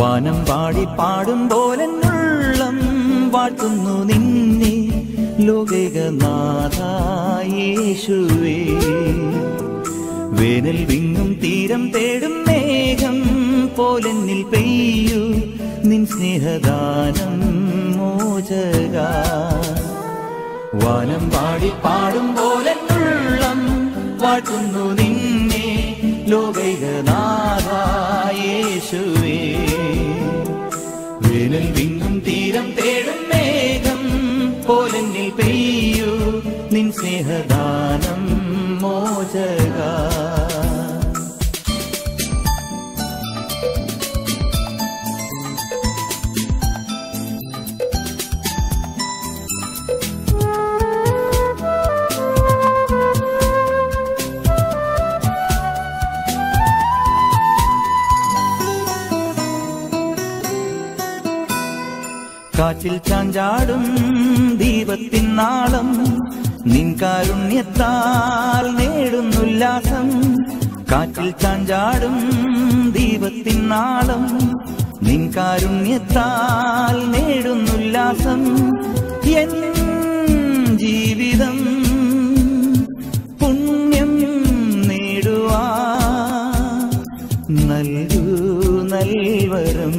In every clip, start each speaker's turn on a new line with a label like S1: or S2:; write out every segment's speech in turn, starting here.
S1: വാനം പാടി പാടും പോലെ ഉള്ളം വാഴ്ത്തുന്നു നിന്നെ ലോകനാഥായേശുവേ വേനൽ വിങ്ങും തീരം തേടും മേഘം പോലെന്നിൽ പെയ്യൂ നിൻ സ്നേഹദാനം മോചക വാനം പാടി പാടും പോലെ ഉള്ളം വാഴ്ത്തുന്നു നിന്നെ ലോകൈകനാഥായേശുവേ വേനൽ വിങ്ങും തീരം തേടും മേഘം പോലെന്നിൽ പെയ്യൂ നിൻ സ്നേഹദാനം മോചക കാറ്റിൽ ചാഞ്ചാടും ദീപത്തിൻ നാളം നിൻ കാരുണ്യത്താൽ നേടുന്നുല്ലാസം കാറ്റിൽ ചാഞ്ചാടും ദീപത്തിൻ നാളം നിൻ കാരുണ്യത്താൽ നേടുന്നുല്ലാസം എൻ ജീവിതം പുണ്യം നേടുവാ നൽകൂ നൽവരം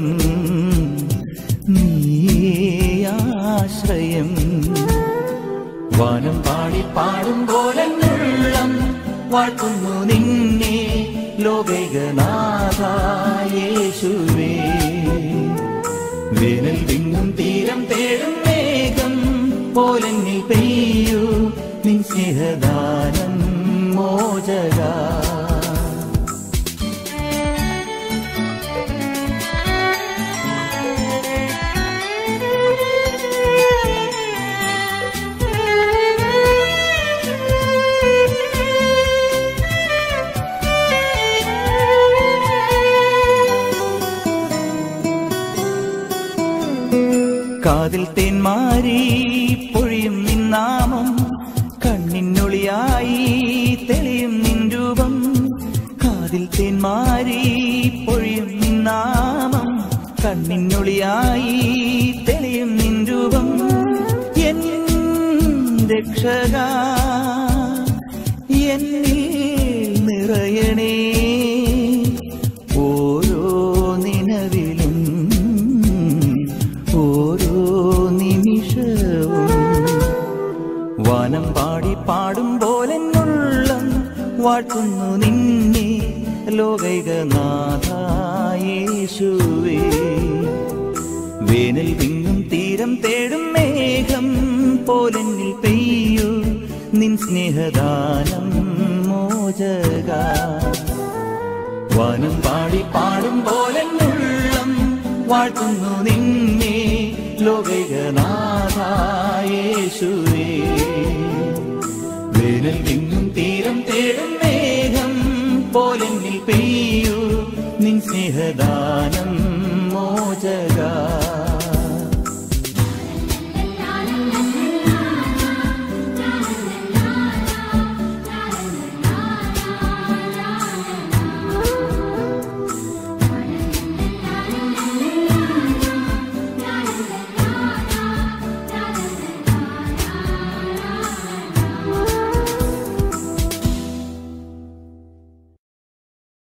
S1: നീയാശ്രയം വാനം പാടി പാടും പോലെ ഉള്ളം വാഴ്ത്തുന്നു നിന്നെ ലോകൈകനാഥായേശുവേ വേനൽ വിങ്ങും തീരം തേടും മേഘം പോലെന്നിൽ പെയ്യൂ നിൻ സ്നേഹദാനം മോചക കാതിൽ തേന്മാരി പൊഴിയും നിന്നാമം കണ്ണിനൊളിയായി തെളിയും നിൻ രൂപം കാതിൽ തേന്മാരി പൊഴിയും നിന്നാമം കണ്ണിനൊളിയായി തെളിയും നിൻ രൂപം എൻ രക്ഷക എന്നിൽ നിറയണേ ഓരോ നിലവിലും ഓരോ നിമിഷവും വാനം പാടി പാടും പോലെ ഉള്ളം വാഴ്ത്തുന്നു നിന്നെ ലോകൈകനാഥായേശുവേ വേനൽ വിങ്ങും തീരം തേടും മേഘം പോലെന്നിൽ പെയ്യൂ നിൻ സ്നേഹദാനം മോചക വാനം പാടി പാടും പോലെ ഉള്ളം വാഴ്ത്തുന്നു നിന്നെ ലോകൈകനാഥായേശുവേ വേനൽ വിങ്ങും തീരം തേടും മേഘം പോലെന്നിൽ പെയ്യൂ നിൻ സ്നേഹദാനം മോചക